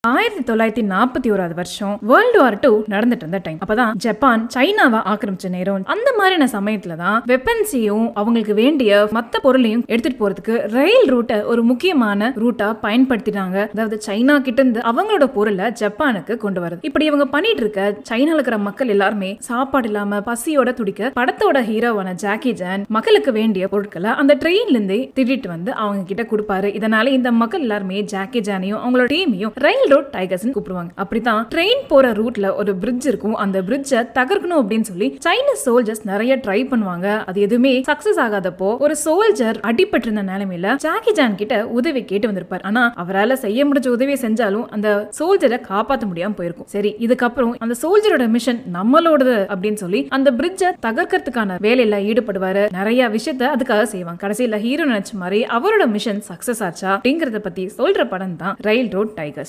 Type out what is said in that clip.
ஆயிரத்தி தொள்ளாயிரத்தி நாற்பத்தி ஓராவது வருஷம் வேர்ல்டு வார் டூ நடந்துட்டு இருந்த டைம் அப்பதான் ஜப்பான் சைனாவை ஆக்கிரமிச்ச நேரம் அந்த மாதிரியான சமயத்துல தான் வெப்பன்ஸையும் அவங்களுக்கு வேண்டிய மத்த பொருளையும் எடுத்துட்டு போறதுக்கு ரயில் ரூட்டை ஒரு முக்கியமான ரூட்டா பயன்படுத்தினாங்க அதாவது சைனா கிட்ட இருந்து அவங்களோட பொருளை ஜப்பானுக்கு கொண்டு வரது இப்படி இவங்க பண்ணிட்டு இருக்க சைனால இருக்கிற மக்கள் எல்லாருமே சாப்பாடு இல்லாம பசியோட துடிக்க படத்தோட ஹீரோவான ஜாக்கி ஜான் மக்களுக்கு வேண்டிய பொருட்களை அந்த ட்ரெயின்ல இருந்தே திருடிட்டு வந்து அவங்க கிட்ட கொடுப்பாரு இதனால இந்த மக்கள் எல்லாருமே ஜாக்கி ஜானையும் அவங்களோட டீமையும் ரயில் ரோட் டைகர்ஸ் கூப்பிடுவாங்க அப்படித்தான் ட்ரெயின் போற ரூட்ல ஒரு பிரிட்ஜ் இருக்கும் அந்த பிரிட்ஜை தகர்க்கணும் அப்படின்னு சொல்லி சைனீஸ் சோல்ஜர்ஸ் நிறைய ட்ரை பண்ணுவாங்க அது எதுவுமே சக்சஸ் ஆகாதப்போ ஒரு சோல்ஜர் அடிபட்டு இருந்த நிலைமையில ஜாக்கி ஜான் கிட்ட உதவி கேட்டு வந்திருப்பார் ஆனா அவரால் செய்ய முடிஞ்ச உதவியை செஞ்சாலும் அந்த சோல்ஜரை காப்பாற்ற முடியாம போயிருக்கும் சரி இதுக்கப்புறம் அந்த சோல்ஜரோட மிஷன் நம்மளோடது அப்படின்னு சொல்லி அந்த பிரிட்ஜை தகர்க்கறதுக்கான வேலையில ஈடுபடுவாரு நிறைய விஷயத்த அதுக்காக செய்வாங்க கடைசியில ஹீரோ நினைச்ச மாதிரி அவரோட மிஷன் சக்சஸ் ஆச்சா அப்படிங்கறத பத்தி சொல்ற படம் தான் ரயில் ரோட் டைகர்ஸ்